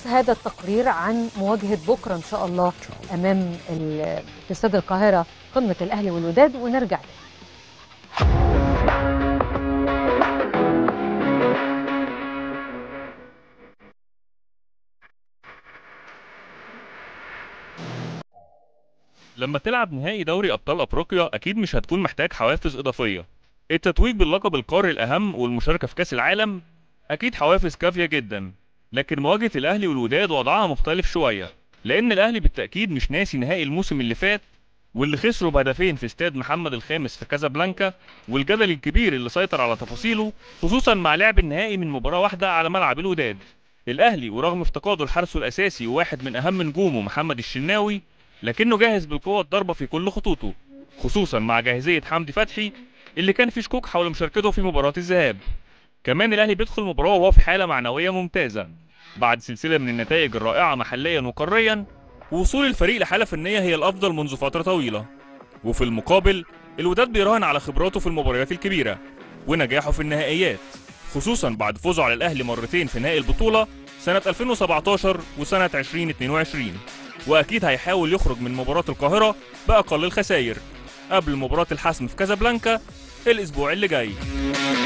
هذا التقرير عن مواجهه بكره ان شاء الله امام ال- في استاد القاهره قمه الاهلي والوداد ونرجع تاني. لما تلعب نهائي دوري ابطال افريقيا اكيد مش هتكون محتاج حوافز اضافيه التتويج باللقب القاري الاهم والمشاركه في كاس العالم اكيد حوافز كافيه جدا لكن مواجهه الاهلي والوداد وضعها مختلف شويه لان الاهلي بالتاكيد مش ناسي نهائي الموسم اللي فات واللي خسروا بهدفين في استاد محمد الخامس في كازابلانكا والجدل الكبير اللي سيطر على تفاصيله خصوصا مع لعب النهائي من مباراه واحده على ملعب الوداد الاهلي ورغم افتقاده لحارسه الاساسي وواحد من اهم نجومه محمد الشناوي لكنه جاهز بالقوة الضاربة في كل خطوطه خصوصا مع جاهزية حمدي فتحي اللي كان في شكوك حول مشاركته في مباراة الذهاب كمان الأهلي بيدخل المباراة وهو في حالة معنوية ممتازة بعد سلسلة من النتائج الرائعة محليا وقاريا ووصول الفريق لحالة فنية هي الأفضل منذ فترة طويلة وفي المقابل الوداد بيراهن على خبراته في المباريات الكبيرة ونجاحه في النهائيات خصوصا بعد فوزه على الأهلي مرتين في نهائي البطولة سنة 2017 وسنة 2022 واكيد هيحاول يخرج من مباراة القاهرة باقل الخسائر قبل مباراة الحسم في كازابلانكا الاسبوع اللي جاي